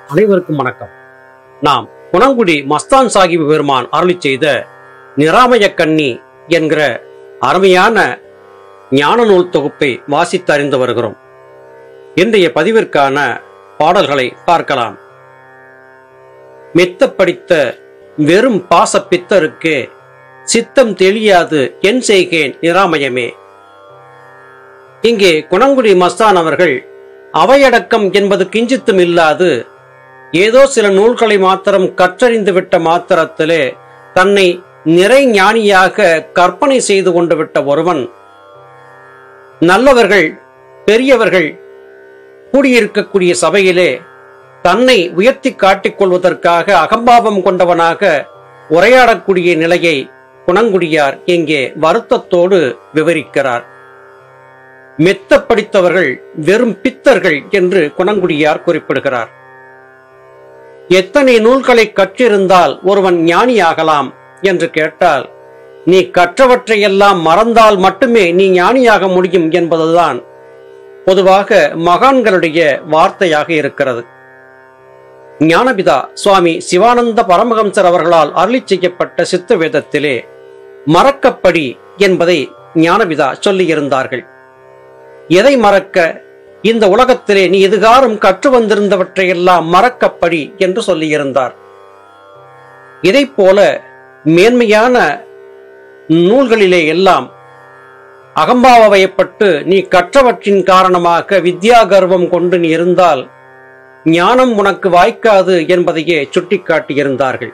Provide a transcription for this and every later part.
அனைவருக்கும் வணக்கம் நாம் குணங்குடி மஸ்தான் சாஹிப் பெருமான் அருளி செய்த நிராமய கண்ணி என்கிற அருமையான ஞான நூல் தொகுப்பை வாசித்து அறிந்து வருகிறோம் இன்றைய பதிவிற்கான பாடல்களை பார்க்கலாம் மெத்த படித்த வெறும் பாச பித்தருக்கு சித்தம் தெளியாது என் செய்கேன் நிராமயமே இங்கே குணங்குடி மஸ்தான் அவர்கள் அவையடக்கம் என்பது கிஞ்சித்தும் இல்லாது ஏதோ சில நூல்களை மாத்திரம் கற்றறிந்து விட்ட மாத்திரத்திலே தன்னை நிறை ஞானியாக கற்பனை செய்து கொண்டு விட்ட ஒருவன் நல்லவர்கள் பெரியவர்கள் கூடியிருக்கக்கூடிய சபையிலே தன்னை உயர்த்தி காட்டிக் கொள்வதற்காக அகம்பாவம் கொண்டவனாக உரையாடக்கூடிய நிலையை குணங்குடியார் இங்கே வருத்தத்தோடு விவரிக்கிறார் மெத்த படித்தவர்கள் வெறும் பித்தர்கள் என்று குணங்குடியார் குறிப்பிடுகிறார் எத்தனை நூல்களை கற்றிருந்தால் ஒருவன் ஞானியாகலாம் என்று கேட்டால் நீ கற்றவற்றையெல்லாம் மறந்தால் மட்டுமே நீ ஞானியாக முடியும் என்பதுதான் பொதுவாக மகான்களுடைய வார்த்தையாக இருக்கிறது ஞானபிதா சுவாமி சிவானந்த பரமஹம்சர் அவர்களால் அருளி செய்யப்பட்ட சித்த வேதத்திலே மறக்கப்படி என்பதை ஞானபிதா சொல்லியிருந்தார்கள் எதை மறக்க இந்த உலகத்திலே நீ இதுகாரும் கற்று வந்திருந்தவற்றையெல்லாம் மறக்கப்படி என்று சொல்லியிருந்தார் இதைப் போல மேன்மையான நூல்களிலே எல்லாம் அகம்பாவயப்பட்டு நீ கற்றவற்றின் காரணமாக வித்யா கர்வம் கொண்டு நீ இருந்தால் ஞானம் உனக்கு வாய்க்காது என்பதையே சுட்டிக்காட்டியிருந்தார்கள்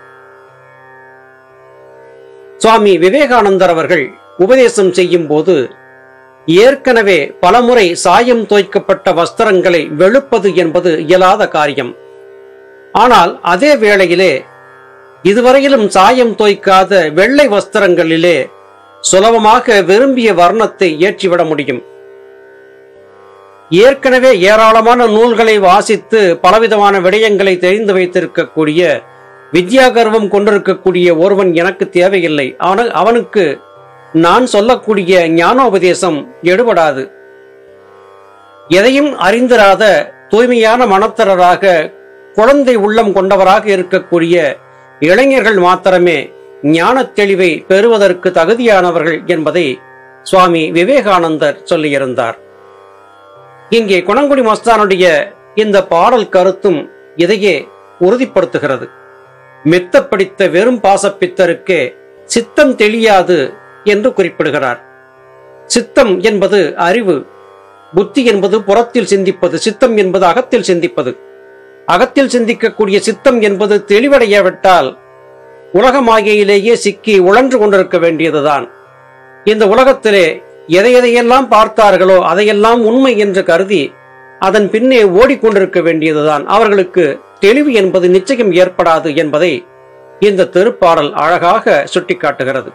சுவாமி விவேகானந்தர் அவர்கள் உபதேசம் செய்யும் போது ஏற்கனவே பலமுறை சாயம் தோய்க்கப்பட்ட வஸ்திரங்களை வெளுப்பது என்பது இயலாத காரியம் ஆனால் அதே வேளையிலே இதுவரையிலும் சாயம் தோய்க்காத வெள்ளை வஸ்திரங்களிலே சுலபமாக விரும்பிய வர்ணத்தை ஏற்றிவிட முடியும் ஏற்கனவே ஏராளமான நூல்களை வாசித்து பலவிதமான விடயங்களை தெரிந்து வைத்திருக்கக்கூடிய வித்யாகர்வம் கொண்டிருக்கக்கூடிய ஒருவன் எனக்கு தேவையில்லை ஆனால் அவனுக்கு நான் சொல்லக்கூடிய ஞானோபதேசம் எடுபடாது எதையும் அறிந்திராத தூய்மையான மனத்தரராக குழந்தை உள்ளம் கொண்டவராக இருக்கக்கூடிய இளைஞர்கள் மாத்திரமே ஞானத் தெளிவை பெறுவதற்கு தகுதியானவர்கள் என்பதை சுவாமி விவேகானந்தர் சொல்லியிருந்தார் இங்கே குணங்குடி மஸ்தானுடைய இந்த பாடல் கருத்தும் இதையே உறுதிப்படுத்துகிறது மெத்த படித்த வெறும் பாசப்பித்தருக்கு சித்தம் தெளியாது என்று குறிப்பிடுகிறார் சித்தம் என்பது அறிவு புத்தி என்பது புறத்தில் சிந்திப்பது சித்தம் என்பது அகத்தில் சிந்திப்பது அகத்தில் சிந்திக்கக்கூடிய சித்தம் என்பது தெளிவடையாவிட்டால் உலகமாகியிலேயே சிக்கி உழன்று கொண்டிருக்க வேண்டியதுதான் இந்த உலகத்திலே எதை எதையெல்லாம் பார்த்தார்களோ அதையெல்லாம் உண்மை என்று கருதி அதன் பின்னே ஓடிக்கொண்டிருக்க வேண்டியதுதான் அவர்களுக்கு தெளிவு என்பது நிச்சயம் ஏற்படாது என்பதை இந்த திருப்பாடல் அழகாக சுட்டிக்காட்டுகிறது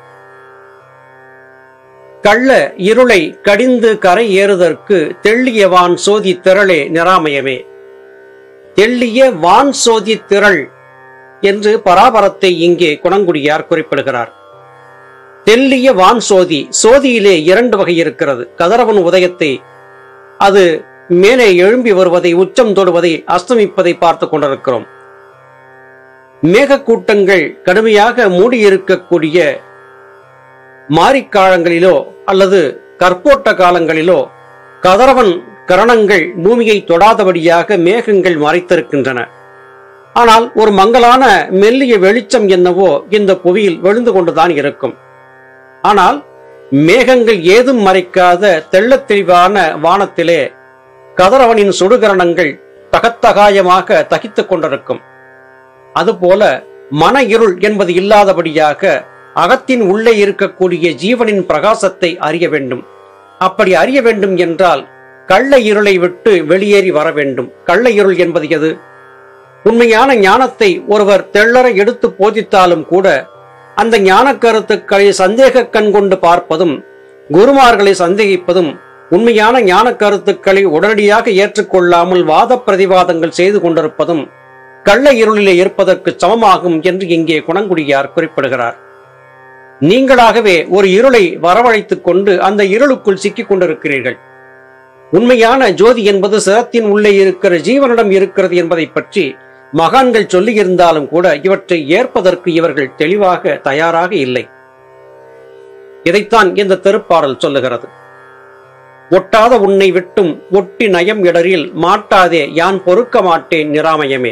கள்ள இருளை கடிந்து கரை ஏறுதற்கு தெள்ளிய வான் சோதி திரளே நிராமயமே தெள்ளிய வான் சோதி திரள் என்று பராபரத்தை இங்கே குணங்குடியார் குறிப்பிடுகிறார் தெள்ளிய வான் சோதி சோதியிலே இரண்டு வகை இருக்கிறது கதிரவன் உதயத்தை அது மேலே எழும்பி வருவதை உச்சம் தொடுவதை அஸ்தமிப்பதை பார்த்து கொண்டிருக்கிறோம் மேகக்கூட்டங்கள் கடுமையாக மூடியிருக்கக்கூடிய மாரிக்காலங்களிலோ அல்லது கற்போட்ட காலங்களிலோ கதிரவன் கரணங்கள் பூமியை தொடாதபடியாக மேகங்கள் மறைத்திருக்கின்றன ஆனால் ஒரு மங்கலான மெல்லிய வெளிச்சம் என்னவோ இந்த புவியில் விழுந்து கொண்டுதான் இருக்கும் ஆனால் மேகங்கள் ஏதும் மறைக்காத தெள்ளத் தெளிவான வானத்திலே கதிரவனின் சுடுகரணங்கள் தகத்தகாயமாக தகித்துக் கொண்டிருக்கும் அதுபோல மன இருள் என்பது இல்லாதபடியாக அகத்தின் உள்ளே இருக்கக்கூடிய ஜீவனின் பிரகாசத்தை அறிய வேண்டும் அப்படி அறிய வேண்டும் என்றால் கள்ள இருளை விட்டு வெளியேறி வர வேண்டும் கள்ள இருள் என்பது எது உண்மையான ஞானத்தை ஒருவர் தெள்ளற எடுத்து போதித்தாலும் கூட அந்த ஞான கருத்துக்களை சந்தேக கண் கொண்டு பார்ப்பதும் குருமார்களை சந்தேகிப்பதும் உண்மையான ஞான கருத்துக்களை உடனடியாக ஏற்றுக்கொள்ளாமல் வாத பிரதிவாதங்கள் செய்து கொண்டிருப்பதும் கள்ள இருளிலே இருப்பதற்கு சமமாகும் என்று இங்கே குணங்குடியார் குறிப்பிடுகிறார் நீங்களாகவே ஒரு இருளை வரவழைத்துக் கொண்டு அந்த இருளுக்குள் சிக்கிக் கொண்டிருக்கிறீர்கள் உண்மையான ஜோதி என்பது சிரத்தின் உள்ளே இருக்கிற ஜீவனிடம் இருக்கிறது என்பதை பற்றி மகான்கள் சொல்லியிருந்தாலும் கூட இவற்றை ஏற்பதற்கு இவர்கள் தெளிவாக தயாராக இல்லை இதைத்தான் இந்த திருப்பாடல் சொல்லுகிறது ஒட்டாத உன்னை விட்டும் ஒட்டி நயம் இடரில் மாட்டாதே யான் பொறுக்க மாட்டேன் நிராமயமே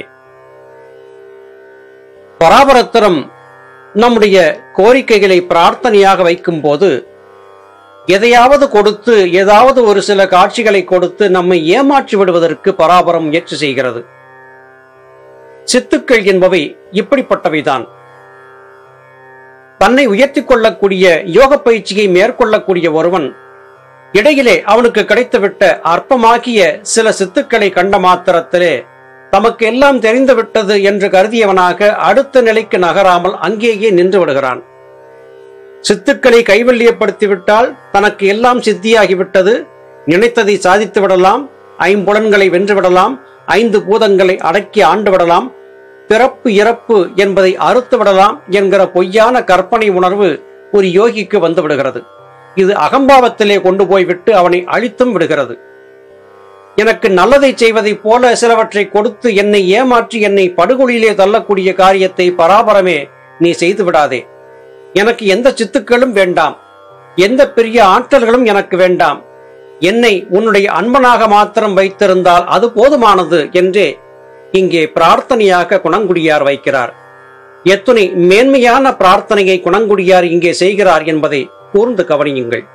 பராபரத்தரம் நம்முடைய கோரிக்கைகளை பிரார்த்தனையாக வைக்கும்போது எதையாவது கொடுத்து ஏதாவது ஒரு சில காட்சிகளை கொடுத்து நம்மை ஏமாற்றி விடுவதற்கு பராபரம் முயற்சி செய்கிறது சித்துக்கள் என்பவை இப்படிப்பட்டவைதான் தன்னை உயர்த்திக் கொள்ளக்கூடிய யோக பயிற்சியை மேற்கொள்ளக்கூடிய ஒருவன் இடையிலே அவனுக்கு கிடைத்துவிட்ட அற்பமாகிய சில சித்துக்களை கண்ட மாத்திரத்திலே தமக்கு எல்லாம் தெரிந்து விட்டது என்று கருதியவனாக அடுத்த நிலைக்கு நகராமல் அங்கேயே நின்று விடுகிறான் சித்துக்களை கைவல்லியப்படுத்திவிட்டால் தனக்கு எல்லாம் சித்தியாகிவிட்டது நினைத்ததை சாதித்து விடலாம் ஐம்புலன்களை வென்று விடலாம் ஐந்து பூதங்களை அடக்கி ஆண்டு விடலாம் பிறப்பு இறப்பு என்பதை அறுத்து விடலாம் என்கிற பொய்யான கற்பனை உணர்வு ஒரு யோகிக்கு வந்து விடுகிறது இது அகம்பாவத்திலே கொண்டு போய்விட்டு அவனை அழித்தும் விடுகிறது எனக்கு நல்லதை செய்வதைப் போல சிலவற்றை கொடுத்து என்னை ஏமாற்றி என்னை படுகொலியிலே தள்ளக்கூடிய காரியத்தை பராபரமே நீ செய்து விடாதே எனக்கு எந்த சித்துக்களும் வேண்டாம் எந்த பெரிய ஆற்றல்களும் எனக்கு வேண்டாம் என்னை உன்னுடைய அன்பனாக மாத்திரம் வைத்திருந்தால் அது போதுமானது என்றே இங்கே பிரார்த்தனையாக குணங்குடியார் வைக்கிறார் எத்துணை மேன்மையான பிரார்த்தனையை குணங்குடியார் இங்கே செய்கிறார் என்பதை கூர்ந்து கவனியுங்கள்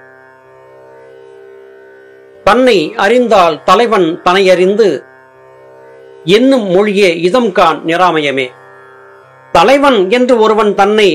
தன்னை அறிந்தால் தலைவன் தன்னை அறிந்து என்னும் மொழியே இதம் கான் நிராமயமே தலைவன் என்று ஒருவன் தன்னை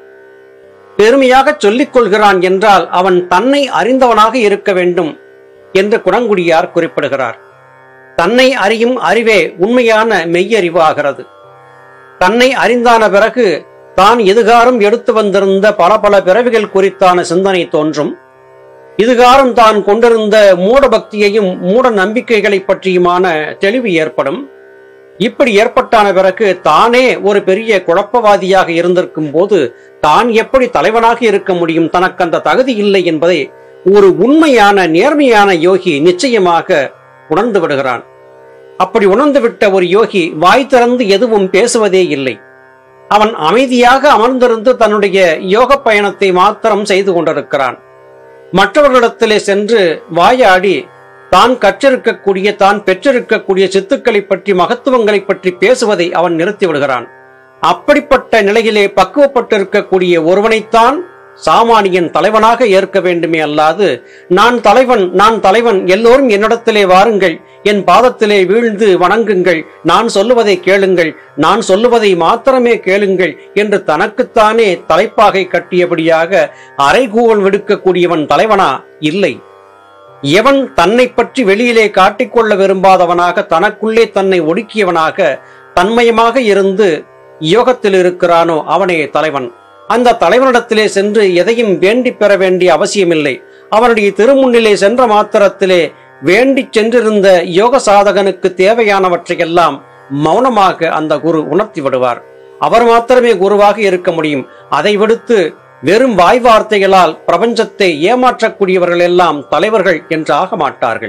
பெருமையாக சொல்லிக் கொள்கிறான் என்றால் அவன் தன்னை அறிந்தவனாக இருக்க வேண்டும் என்று குணங்குடியார் குறிப்பிடுகிறார் தன்னை அறியும் அறிவே உண்மையான மெய்யறிவு ஆகிறது தன்னை அறிந்தான பிறகு தான் எதுகாரும் எடுத்து வந்திருந்த பல பல பிறவிகள் குறித்தான சிந்தனை தோன்றும் இதுகாரும் தான் கொண்டிருந்த மூட பக்தியையும் மூட நம்பிக்கைகளை பற்றியுமான தெளிவு ஏற்படும் இப்படி ஏற்பட்டான பிறகு தானே ஒரு பெரிய குழப்பவாதியாக இருந்திருக்கும் போது தான் எப்படி தலைவனாக இருக்க முடியும் தனக்கு அந்த தகுதி இல்லை என்பதை ஒரு உண்மையான நேர்மையான யோகி நிச்சயமாக உணர்ந்து விடுகிறான் அப்படி உணர்ந்துவிட்ட ஒரு யோகி வாய் திறந்து எதுவும் பேசுவதே இல்லை அவன் அமைதியாக அமர்ந்திருந்து தன்னுடைய யோக பயணத்தை மாத்திரம் செய்து கொண்டிருக்கிறான் மற்றவர்களிடத்திலே சென்று வாயாடி தான் கற்றிருக்கக்கூடிய தான் பெற்றிருக்கக்கூடிய சித்துக்களை பற்றி மகத்துவங்களை பற்றி பேசுவதை அவன் நிறுத்தி விடுகிறான் அப்படிப்பட்ட நிலையிலே பக்குவப்பட்டிருக்கக்கூடிய ஒருவனைத்தான் சாமானியன் தலைவனாக ஏற்க வேண்டுமே அல்லாது நான் தலைவன் நான் தலைவன் எல்லோரும் என்னிடத்திலே வாருங்கள் என் பாதத்திலே வீழ்ந்து வணங்குங்கள் நான் சொல்லுவதை கேளுங்கள் நான் சொல்லுவதை மாத்திரமே கேளுங்கள் என்று தனக்குத்தானே தலைப்பாகை கட்டியபடியாக அரைகூவல் விடுக்கக்கூடியவன் தலைவனா இல்லை எவன் தன்னை பற்றி வெளியிலே காட்டிக்கொள்ள விரும்பாதவனாக தனக்குள்ளே தன்னை ஒடுக்கியவனாக தன்மயமாக இருந்து யோகத்தில் இருக்கிறானோ அவனே தலைவன் அந்த தலைவனிடத்திலே சென்று எதையும் வேண்டி பெற வேண்டிய அவசியமில்லை அவனுடைய திருமுன்னிலே சென்ற மாத்திரத்திலே வேண்டி சென்றிருந்த யோக சாதகனுக்கு தேவையானவற்றையெல்லாம் மௌனமாக அந்த குரு உணர்த்தி விடுவார் அவர் மாத்திரமே குருவாக இருக்க முடியும் அதை விடுத்து வெறும் வாய் வார்த்தைகளால் பிரபஞ்சத்தை ஏமாற்றக்கூடியவர்கள் எல்லாம் தலைவர்கள் என்று ஆக மாட்டார்கள்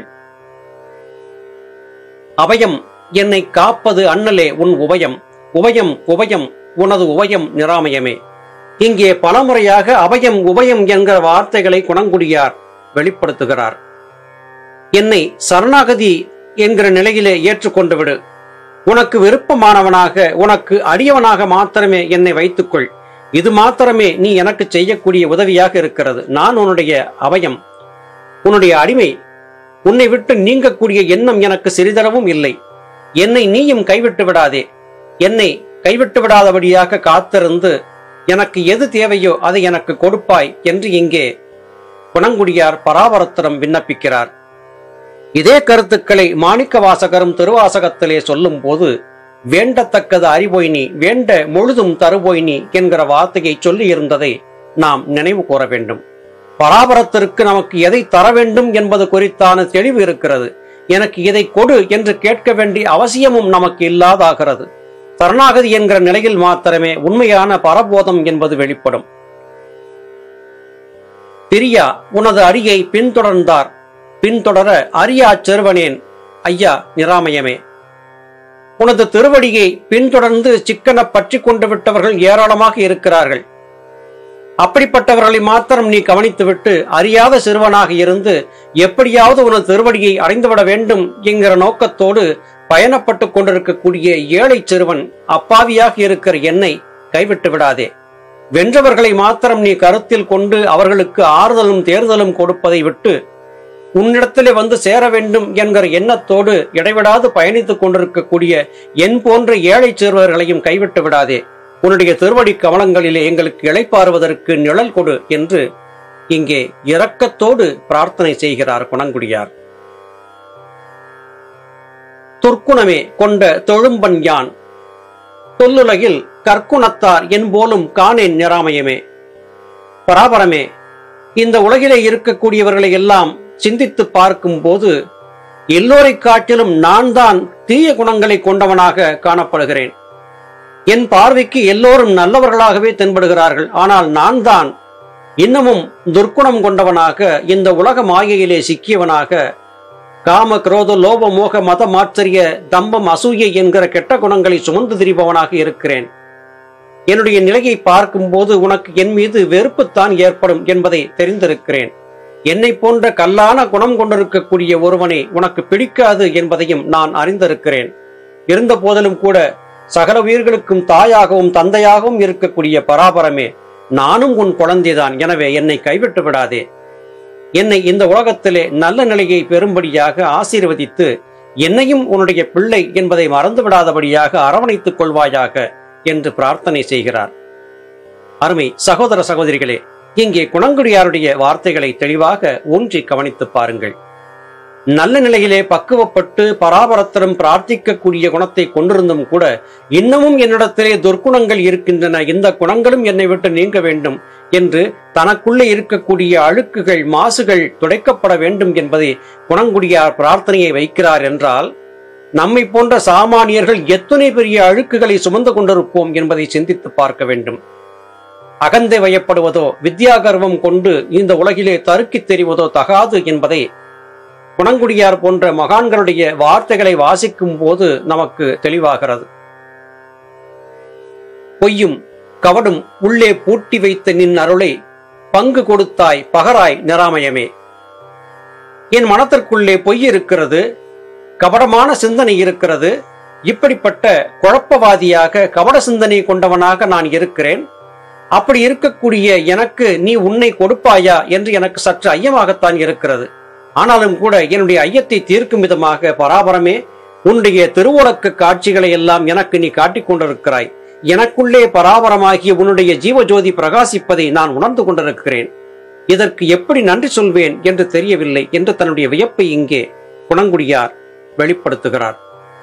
அபயம் என்னை காப்பது அண்ணலே உன் உபயம் உபயம் உபயம் உனது உபயம் நிராமயமே இங்கே பலமுறையாக அபயம் உபயம் என்கிற வார்த்தைகளை குணங்குடியார் வெளிப்படுத்துகிறார் என்னை சரணாகதி என்கிற நிலையிலே ஏற்றுக்கொண்டு விடு உனக்கு விருப்பமானவனாக உனக்கு அடியவனாக மாத்திரமே என்னை வைத்துக்கொள் இது மாத்திரமே நீ எனக்கு செய்யக்கூடிய உதவியாக இருக்கிறது நான் உன்னுடைய அபயம் உன்னுடைய அடிமை உன்னை விட்டு நீங்கக்கூடிய எண்ணம் எனக்கு சிறிதளவும் இல்லை என்னை நீயும் கைவிட்டு விடாதே என்னை கைவிட்டு விடாதபடியாக காத்திருந்து எனக்கு எது தேவையோ அதை எனக்கு கொடுப்பாய் என்று இங்கே குணங்குடியார் பராபரத்திடம் விண்ணப்பிக்கிறார் இதே கருத்துக்களை மாணிக்க வாசகரும் திருவாசகத்திலே சொல்லும் போது வேண்டத்தக்கது அறிவொய்னி வேண்ட முழுதும் தருவோய்னி என்கிற வார்த்தையை சொல்லி இருந்ததை நாம் நினைவு கூற வேண்டும் பராபரத்திற்கு நமக்கு எதை தர வேண்டும் என்பது குறித்தான தெளிவு இருக்கிறது எனக்கு இதை கொடு என்று கேட்க வேண்டிய அவசியமும் நமக்கு இல்லாதாகிறது சரணாகதி என்கிற நிலையில் மாத்திரமே உண்மையான பரபோதம் என்பது வெளிப்படும் பிரியா உனது அடியை பின்தொடர்ந்தார் பின்தொடர அரியா செருவனேன் ஐயா நிராமயமே உனது திருவடியை பின்தொடர்ந்து சிக்கன பற்றி கொண்டு விட்டவர்கள் ஏராளமாக இருக்கிறார்கள் அப்படிப்பட்டவர்களை மாத்திரம் நீ கவனித்துவிட்டு அறியாத சிறுவனாக இருந்து எப்படியாவது உனது திருவடியை அடைந்துவிட வேண்டும் என்கிற நோக்கத்தோடு பயணப்பட்டுக் கொண்டிருக்கக்கூடிய ஏழை சிறுவன் அப்பாவியாக இருக்கிற என்னை கைவிட்டு விடாதே வென்றவர்களை மாத்திரம் நீ கருத்தில் கொண்டு அவர்களுக்கு ஆறுதலும் தேர்தலும் கொடுப்பதை விட்டு உன்னிடத்திலே வந்து சேர வேண்டும் என்கிற எண்ணத்தோடு இடைவிடாது பயணித்துக் கொண்டிருக்கக்கூடிய என் போன்ற ஏழை சிறுவர்களையும் கைவிட்டு விடாதே உன்னுடைய திருவடி கமலங்களிலே எங்களுக்கு இளைப்பாறுவதற்கு நிழல் கொடு என்று இங்கே இரக்கத்தோடு பிரார்த்தனை செய்கிறார் குணங்குடியார் துர்க்குணமே கொண்ட தொழும்பன் யான் தொல்லுலகில் கற்குணத்தார் என்போலும் காணேன் நிராமயமே பராபரமே இந்த உலகிலே இருக்கக்கூடியவர்களை எல்லாம் சிந்தித்து பார்க்கும் போது எல்லோரை காட்டிலும் நான் தான் தீய குணங்களை கொண்டவனாக காணப்படுகிறேன் என் பார்வைக்கு எல்லோரும் நல்லவர்களாகவே தென்படுகிறார்கள் ஆனால் நான் தான் இன்னமும் துர்க்குணம் கொண்டவனாக இந்த உலக மாயையிலே சிக்கியவனாக காம குரோத லோப மோக மத மாச்சரிய தம்பம் அசூயை என்கிற கெட்ட குணங்களை சுமந்து திரிபவனாக இருக்கிறேன் என்னுடைய நிலையை பார்க்கும்போது உனக்கு என் மீது வெறுப்புத்தான் ஏற்படும் என்பதை தெரிந்திருக்கிறேன் என்னை போன்ற கல்லான குணம் கொண்டிருக்கக்கூடிய ஒருவனை உனக்கு பிடிக்காது என்பதையும் நான் அறிந்திருக்கிறேன் இருந்த போதிலும் கூட சகல உயிர்களுக்கும் தாயாகவும் தந்தையாகவும் இருக்கக்கூடிய பராபரமே நானும் உன் குழந்தைதான் எனவே என்னை கைவிட்டு விடாதே என்னை இந்த உலகத்திலே நல்ல நிலையை பெறும்படியாக ஆசீர்வதித்து என்னையும் உன்னுடைய பிள்ளை என்பதை மறந்து விடாதபடியாக அரவணைத்துக் கொள்வாயாக என்று பிரார்த்தனை செய்கிறார் அருமை சகோதர சகோதரிகளே இங்கே குணங்குடியாருடைய வார்த்தைகளை தெளிவாக ஊன்றி கவனித்துப் பாருங்கள் நல்ல நிலையிலே பக்குவப்பட்டு பராபரத்திடம் பிரார்த்திக்கக்கூடிய குணத்தை கொண்டிருந்தும் கூட இன்னமும் என்னிடத்திலே துர்க்குணங்கள் இருக்கின்றன இந்த குணங்களும் என்னை விட்டு நீங்க வேண்டும் என்று தனக்குள்ளே இருக்கக்கூடிய அழுக்குகள் மாசுகள் துடைக்கப்பட வேண்டும் என்பதை குணங்குடியார் பிரார்த்தனையை வைக்கிறார் என்றால் நம்மை போன்ற சாமானியர்கள் எத்தனை பெரிய அழுக்குகளை சுமந்து கொண்டிருப்போம் என்பதை சிந்தித்து பார்க்க வேண்டும் அகந்தை வயப்படுவதோ வித்யாகர்வம் கொண்டு இந்த உலகிலே தருக்கித் தெரிவதோ தகாது என்பதை குணங்குடியார் போன்ற மகான்களுடைய வார்த்தைகளை வாசிக்கும் போது நமக்கு தெளிவாகிறது பொய்யும் கவடும் உள்ளே பூட்டி வைத்த நின் அருளை பங்கு கொடுத்தாய் பகராய் நிராமயமே என் மனத்திற்குள்ளே பொய் இருக்கிறது கபடமான சிந்தனை இருக்கிறது இப்படிப்பட்ட குழப்பவாதியாக கபட சிந்தனை கொண்டவனாக நான் இருக்கிறேன் அப்படி இருக்கக்கூடிய எனக்கு நீ உன்னை கொடுப்பாயா என்று எனக்கு சற்று ஐயமாகத்தான் இருக்கிறது ஆனாலும் கூட என்னுடைய ஐயத்தை தீர்க்கும் விதமாக பராபரமே உன்னுடைய திருவுலக்க காட்சிகளை எல்லாம் எனக்கு நீ காட்டிக் கொண்டிருக்கிறாய் எனக்குள்ளே பராபரமாகிய உன்னுடைய ஜீவஜோதி பிரகாசிப்பதை நான் உணர்ந்து கொண்டிருக்கிறேன் இதற்கு எப்படி நன்றி சொல்வேன் என்று தெரியவில்லை என்று தன்னுடைய வியப்பை இங்கே குணங்குடியார் வெளிப்படுத்துகிறார்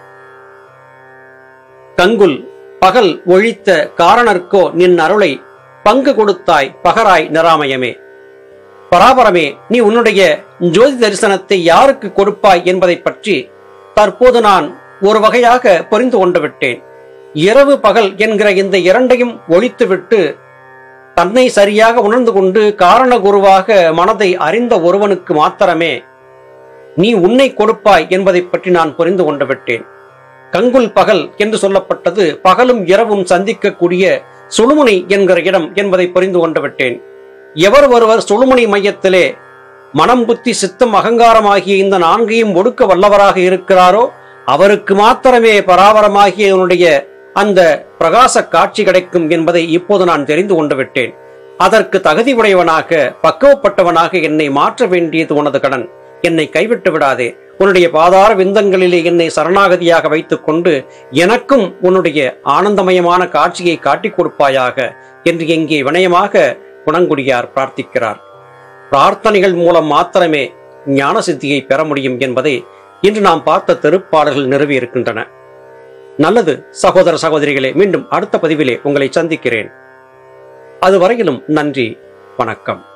கங்குல் பகல் ஒழித்த காரணர்க்கோ நின் அருளை பங்கு கொடுத்தாய் பகராய் நிராமயமே பராபரமே நீ உன்னுடைய ஜோதி தரிசனத்தை யாருக்கு கொடுப்பாய் என்பதை பற்றி தற்போது நான் ஒரு வகையாக புரிந்து கொண்டு விட்டேன் இரவு பகல் என்கிற இந்த இரண்டையும் ஒழித்துவிட்டு தன்னை சரியாக உணர்ந்து கொண்டு காரண குருவாக மனதை அறிந்த ஒருவனுக்கு மாத்திரமே நீ உன்னை கொடுப்பாய் என்பதை பற்றி நான் புரிந்து கொண்டு விட்டேன் கங்குல் பகல் என்று சொல்லப்பட்டது பகலும் இரவும் சந்திக்கக்கூடிய சுழுமுனை என்கிற இடம் என்பதை புரிந்து கொண்டு விட்டேன் எவர் ஒருவர் சுழுமுனை மையத்திலே மனம் புத்தி சித்தம் அகங்காரமாகிய இந்த நான்கையும் ஒடுக்க வல்லவராக இருக்கிறாரோ அவருக்கு மாத்திரமே பராபரமாகிய என்னுடைய அந்த பிரகாச காட்சி கிடைக்கும் என்பதை இப்போது நான் தெரிந்து கொண்டு விட்டேன் அதற்கு தகுதி உடையவனாக பக்குவப்பட்டவனாக என்னை மாற்ற வேண்டியது உனது கடன் என்னை கைவிட்டு விடாதே உன்னுடைய பாதார விந்தங்களிலே என்னை சரணாகதியாக வைத்துக் கொண்டு எனக்கும் உன்னுடைய ஆனந்தமயமான காட்சியை காட்டிக் கொடுப்பாயாக என்று எங்கே வினயமாக குணங்குடியார் பிரார்த்திக்கிறார் பிரார்த்தனைகள் மூலம் மாத்திரமே ஞான சித்தியை பெற முடியும் என்பதை இன்று நாம் பார்த்த திருப்பாடல்கள் நிறுவி இருக்கின்றன நல்லது சகோதர சகோதரிகளே மீண்டும் அடுத்த பதிவிலே உங்களை சந்திக்கிறேன் அதுவரையிலும் நன்றி வணக்கம்